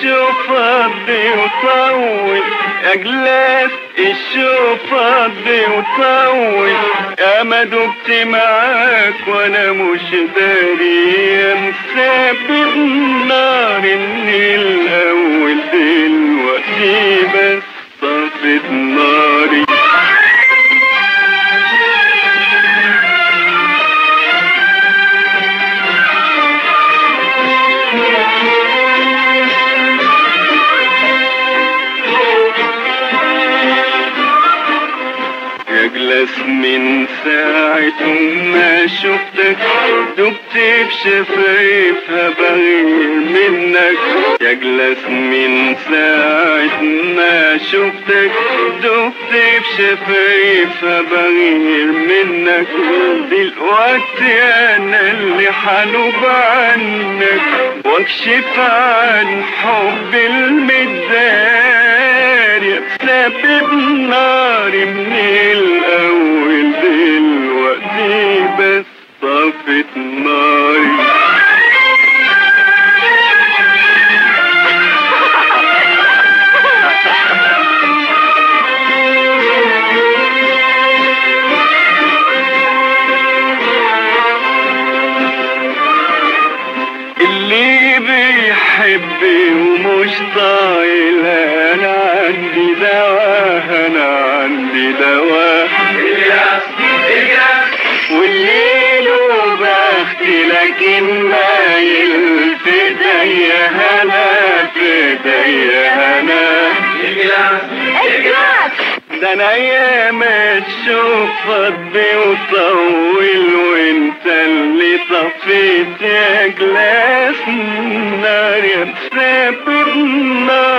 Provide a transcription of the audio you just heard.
الشوف فضي وطول يا جلاس الشوف فضي وطول يا ما دبت معاك وانا مش داري يا مسبب نار من الاول دلوقتي بس طفت ناري يجلس من ساعة ما شفتك دبت بشفايفها بغير منك يجلس من ساعة ما شفتك دبت بشفايفها بغير منك دلوقتي انا اللي حنوب عنك واكشف عن حب المداري سبب ناري من الاول دلوقتي بس طفت ناري اللي بيحب ومش طايل انا عندي دواء انا عندي دواء والليل وبختي لكن مايل في ايديا هنا في ايديا هنا ده انا ايام تشوف فضي وطول وانت اللي طفيت يا جلاس نار يا مسافر نار